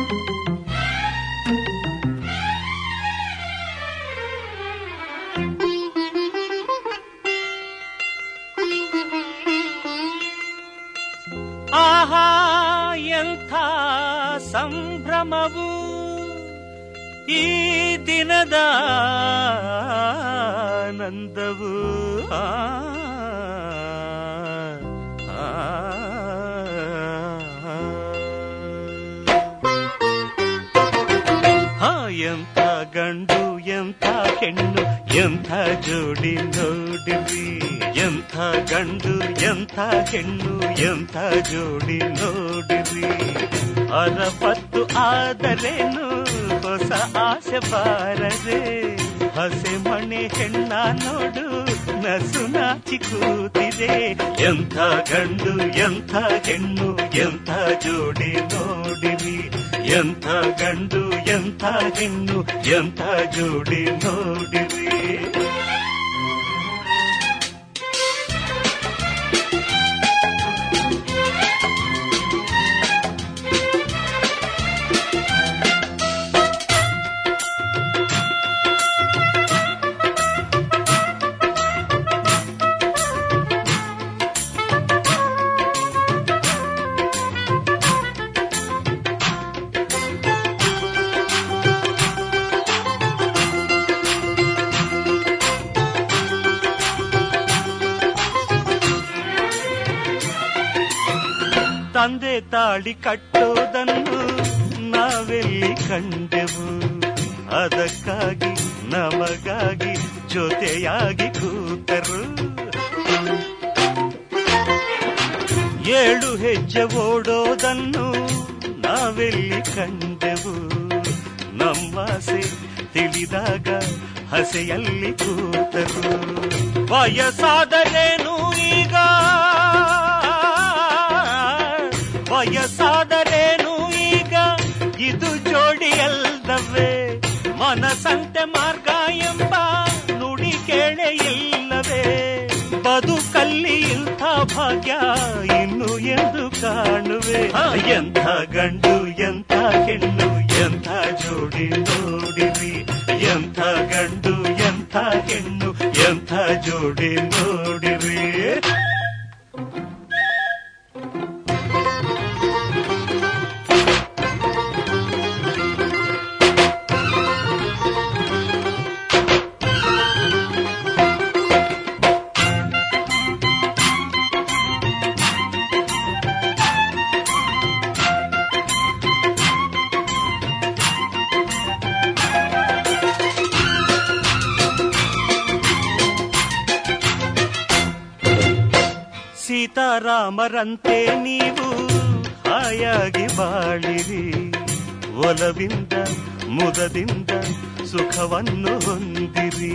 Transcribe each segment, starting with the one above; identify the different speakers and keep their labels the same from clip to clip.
Speaker 1: ಆಹಾ ಎಂಥ ಸಂಭ್ರಮವು ಈ ದಿನದ ಆನಂದವು ಆ, ಆ, ಹಾ ಎಂಥ ಗಂಡು ಎಂಥ ಹೆಣ್ಣು ಎಂಥ ಜೋಡಿ ನೋಡಿರಿ ಎಂಥ ಗಂಡು ಎಂಥ ಹೆಣ್ಣು ಎಂಥ ಜೋಡಿ ನೋಡಿರಿ ಅರವತ್ತು ಆದರೇನು ಹೊಸ ಆಸೆ ಬಾರದೆ ಹಸೆ ಮಣೆ ಹೆಣ್ಣ ನೋಡು ನಸು ನಾಚಿ ಕೂತಿದೆ ಎಂಥ ಗಂಡು ಎಂಥ ಹೆಣ್ಣು ಎಂಥ ಜೋಡಿ ನೋಡಿರಿ ಎಂಥ ಗಂಡು ಎಂಥ ಹೆಣ್ಣು ಎಂಥ ಜೋಡಿ ನೋಡಿರಿ ತಂದೆ ತಾಳಿ ಕಟ್ಟೋದನ್ನು ನಾವೆಲ್ಲಿ ಕಂಡೆವು ಅದಕ್ಕಾಗಿ ನಮಗಾಗಿ ಜೊತೆಯಾಗಿ ಕೂತರು ಏಳು ಹೆಜ್ಜೆ ಓಡೋದನ್ನು ನಾವೆಲ್ಲಿ ಕಂಡೆವು ನಮ್ಮಾಸೆ ತಿಳಿದಾಗ ಹಸೆಯಲ್ಲಿ ಕೂತರು ವಯಸ್ಸಾದರೇನು ಈಗ ವಯಸ್ಸಾದರೇನು ಈಗ ಇದು ಜೋಡಿಯಲ್ಲವೇ ಮನಸಂತೆ ಮಾರ್ಗ ಎಂಬ ನುಡಿ ಕೇಳೆ ಇಲ್ಲವೇ ಬದುಕಲ್ಲಿ ಇಂಥ ಭಾಗ್ಯ ಇನ್ನು ಎಂದು ಕಾಣುವೆ ಆ, ಎಂಥ ಗಂಡು ಎಂಥ ಹೆಣ್ಣು ಎಂಥ ಜೋಡಿ ನೋಡಿರಿ ಎಂಥ ಗಂಡು ಎಂಥ ಹೆಣ್ಣು ಎಂಥ ಜೋಡಿ ನೋಡಿರಿ ಸೀತಾರಾಮರಂತೆ ನೀವು ಹಾಯಾಗಿ ಬಾಳಿರಿ ಒಲವಿಂದ ಮುದದಿಂದ ಸುಖವನ್ನು ಹೊಂದಿರಿ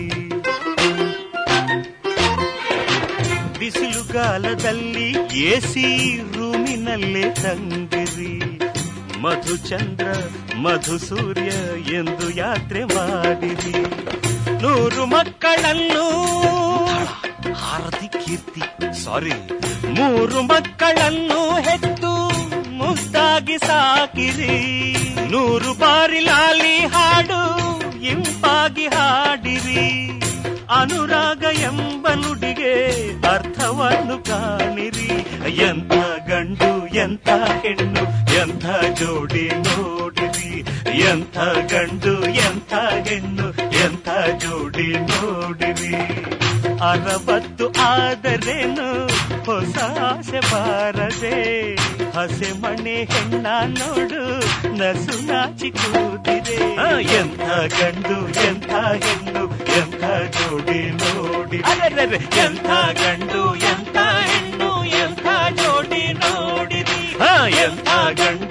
Speaker 1: ಬಿಸಿಲುಗಾಲದಲ್ಲಿ ಎಸಿ ರೂಮಿನಲ್ಲೇ ತಂಗಿರಿ ಮಧುಚಂದ್ರ ಮಧು ಸೂರ್ಯ ಎಂದು ಯಾತ್ರೆ ಮಾಡಿರಿ ನೂರು ಮಕ್ಕಳನ್ನು ಹಾರತಿ ಕೀರ್ತಿ ಸಾರಿ ಮೂರು ಮಕ್ಕಳನ್ನು ಹೆತ್ತು ಮುದ್ದಾಗಿ ಸಾಕಿರಿ ನೂರು ಬಾರಿ ಲಾಲಿ ಹಾಡು ಇಂಪಾಗಿ ಹಾಡಿರಿ ಅನುರಾಗ ಎಂಬ ನುಡಿಗೆ ಅರ್ಥವನ್ನು ಕಾಣಿರಿ ಎಂಥ ಗಂಡು ಎಂಥ ಹೆಣ್ಣು ಎಂಥ ಜೋಡಿ ನೋಡಿರಿ ಎಂಥ ಗಂಡು ಎಂಥ ಹೆಣ್ಣು ಎಂಥ ಜೋಡಿ ನೋಡಿರಿ ಅರವತ್ತು ಆದರೇನು ಹೊಸ ಆಸೆ ಬಾರದೆ ಹಸೆ ಮನೆ ಹೆಣ್ಣ ನೋಡು ನಸು ನಾಚಿ ಕೂತಿದೆ ಆ, ಎಂಥ ಗಂಡು ಎಂಥ ಹೆಣ್ಣು ಎಂಥ ಜೋಡಿ ನೋಡಿ ಅರೆರೆ ಎಂಥ ಗಂಡು ಎಂಥ ಹೆಣ್ಣು ಎಂಥ ಜೋಡಿ ನೋಡಿರಿ ಆ, ಎಂಥ ಗಂಡು